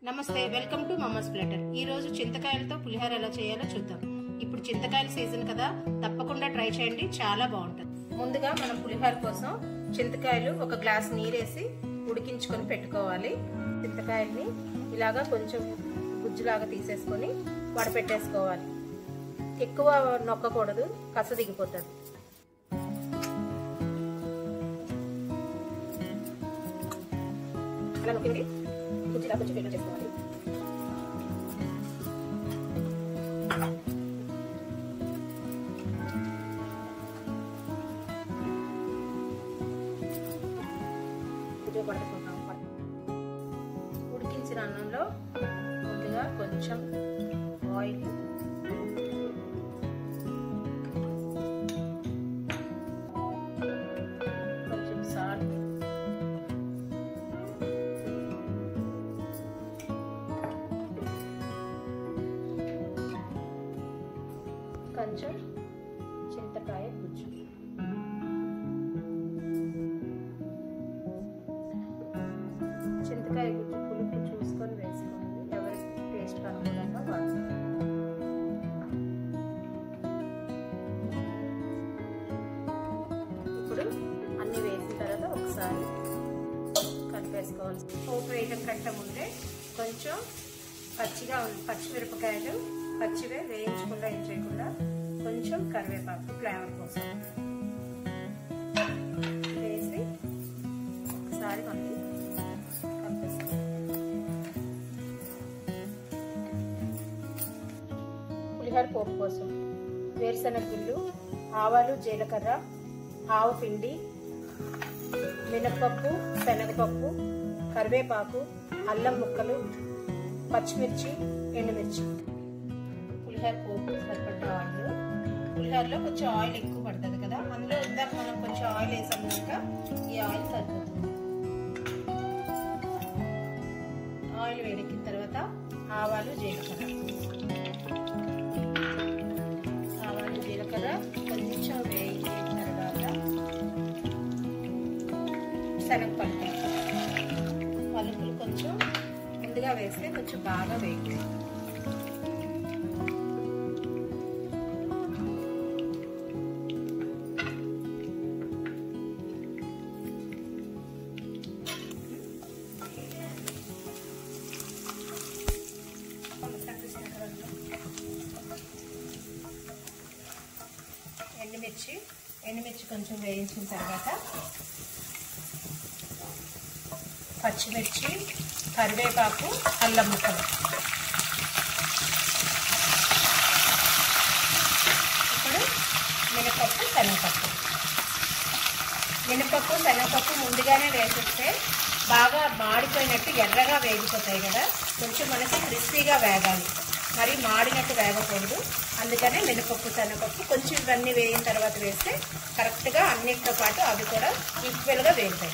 నమస్తే welcome to mamma's platter ఈ రోజు చింతకాయలతో పులిహోర ఎలా చేయాలో చూద్దాం ఇప్పుడు చింతకాయల సీజన్ కదా తప్పకుండా ట్రై చేయండి చాలా బాగుంటుంది ముందుగా మనం పులిహోర కోసం చింతకాయలు ఒక గ్లాస్ నీరేసి ఉడికించుకొని పెట్టుకోవాలి చింతకాయల్ని ఇలాగా కొంచెం గుజ్జులాగా తీసేసుకొని వడపెట్టేసుకోవాలి ఎక్కువ నొక్కకూడదు కస దిగిపోతుంది అలా నొక్కింది గుజ్జులా కొంచెం ఫిల్టర్ చేసుకోవాలి గుజ్జు పడుకుంటాం ఉడికించిన అన్నంలో ముందుగా కొంచెం ఆయిల్ కొంచెం సాల్ట్ కొంచెం చింతకాయ గుజ్జు చింతకాయ గుజ్జు పులుపు చూసుకొని వేసుకోండి ఎవరి టేస్ట్ అనుకూలంగా వాడుకోండి ఇప్పుడు అన్ని వేసిన తర్వాత ఒకసారి కలిపేసుకోవాలి పోపు వేయడం కంటే ముందే కొంచెం పచ్చిగా ఉంది పచ్చిమిరపకాయలు పచ్చివే వేయించకుండా ఏం చేయకుండా కొంచెం కరివేపాకు ఫ్లేవర్ కోసం వేసి ఒకసారి మనకి కలిపేసుకోవాలి పులిహోర పోపు కోసం వేరుశనగ గుళ్ళు ఆవాలు జీలకర్ర ఆవు పిండి మినపప్పు శనగపప్పు కరివేపాకు అల్లం ముక్కలు పచ్చిమిర్చి ఎండుమిర్చి పులిహోర పోపు సరిపడ్డ ఆయిల్ పులిహోరలో కొంచెం ఆయిల్ ఎక్కువ పడుతుంది కదా అందులో ఇందాక మనం కొంచెం ఆయిల్ వేసాం కనుక ఈ ఆయిల్ సరిపోతుంది ఆయిల్ వేడెక్కిన తర్వాత ఆవాలు జీలకర్ర ఆవాలు జీలకర్ర కొంచెం వేగిన తర్వాత శనగపప్పు పలుకులు కొంచెం ముందుగా వేస్తే కొంచెం బాగా వేగి ఎండుమిర్చి ఎండుమిర్చి కొంచెం వేయించిన తర్వాత పచ్చిమిర్చి కరివేపాకు అల్లం ముక్కలు ఇప్పుడు మినపప్పు శనగపప్పు మినపప్పు శనగపప్పు ముందుగానే వేసేస్తే బాగా మాడిపోయినట్టు ఎర్రగా వేగిపోతాయి కదా కొంచెం మనకి క్రిస్పీగా వేగాలి మరి మాడినట్టు వేగకూడదు అందుకనే మినపప్పు శనగపప్పు కొంచెం ఇవన్నీ వేగిన తర్వాత వేస్తే కరెక్ట్గా అన్నిటితో పాటు అవి కూడా ఈక్వల్గా వేగుతాయి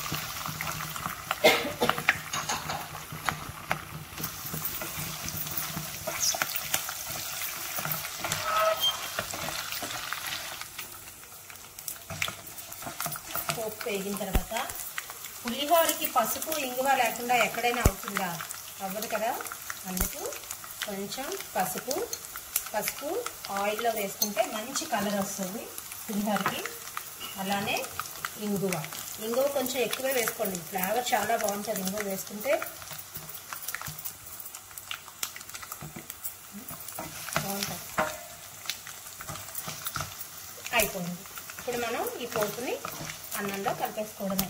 పోపు వేగిన తర్వాత పులిహోరకి పసుపు ఇంగువ లేకుండా ఎక్కడైనా అవుతుందా అవ్వదు కదా అందుకు కొంచెం పసుపు పసుపు ఆయిల్లో వేసుకుంటే మంచి కలర్ వస్తుంది పులిహోరకి అలానే ఇంగువ ఇంగువ కొంచెం ఎక్కువే వేసుకోండి ఫ్లేవర్ చాలా బాగుంటుంది ఇంగువ వేసుకుంటే బాగుంటుంది అయిపోయింది ఇప్పుడు మనం ఈ పోపుని అన్నంలో కలిపేసుకోవడమే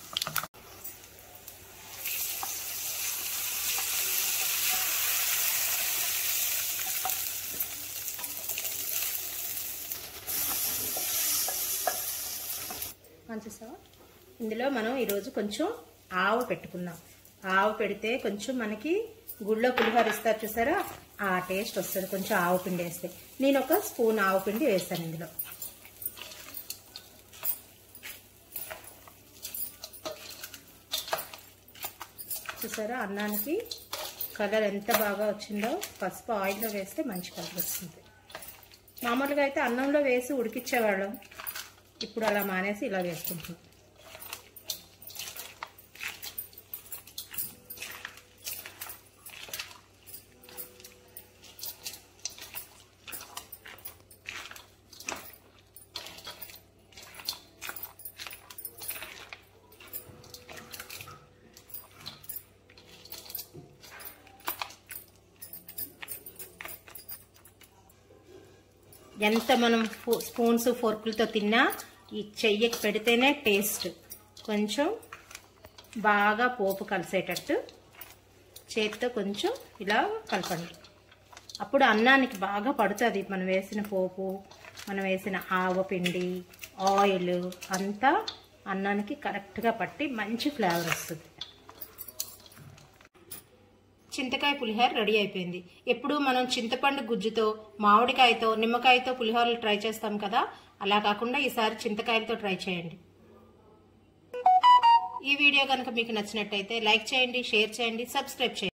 చూసావా ఇందులో మనం ఈరోజు కొంచెం ఆవు పెట్టుకున్నాం ఆవు పెడితే కొంచెం మనకి గుళ్ళో పులిహోర ఇస్తారు చూసారా ఆ టేస్ట్ వస్తుంది కొంచెం ఆవు పిండి వేస్తే నేను ఒక స్పూన్ ఆవు పిండి వేస్తాను ఇందులో చూసారా అన్నానికి కలర్ ఎంత బాగా వచ్చిందో పసుపు ఆయిల్లో వేస్తే మంచి కలర్ వస్తుంది మామూలుగా అయితే అన్నంలో వేసి ఉడికిచ్చేవాళ్ళం ఇప్పుడు అలా మానేసి ఇలా వేసుకుంటున్నాం ఎంత మనం స్పూన్స్ ఫోర్కులతో తిన్నా ఈ చెయ్యకి పెడితేనే టేస్ట్ కొంచెం బాగా పోపు కలిసేటట్టు చేతితో కొంచెం ఇలా కలపండి అప్పుడు అన్నానికి బాగా పడుతుంది మనం వేసిన పోపు మనం వేసిన ఆవపిండి ఆయిల్ అంతా అన్నానికి కరెక్ట్గా పట్టి మంచి ఫ్లేవర్ వస్తుంది చింతకాయ పులిహోర రెడీ అయిపోయింది ఎప్పుడు మనం చింతపండు గుజ్జుతో మామిడికాయతో నిమ్మకాయతో పులిహోరలు ట్రై చేస్తాం కదా అలా కాకుండా ఈసారి చింతకాయలతో ట్రై చేయండి ఈ వీడియో కనుక మీకు నచ్చినట్టయితే లైక్ చేయండి షేర్ చేయండి సబ్స్క్రైబ్ చేయండి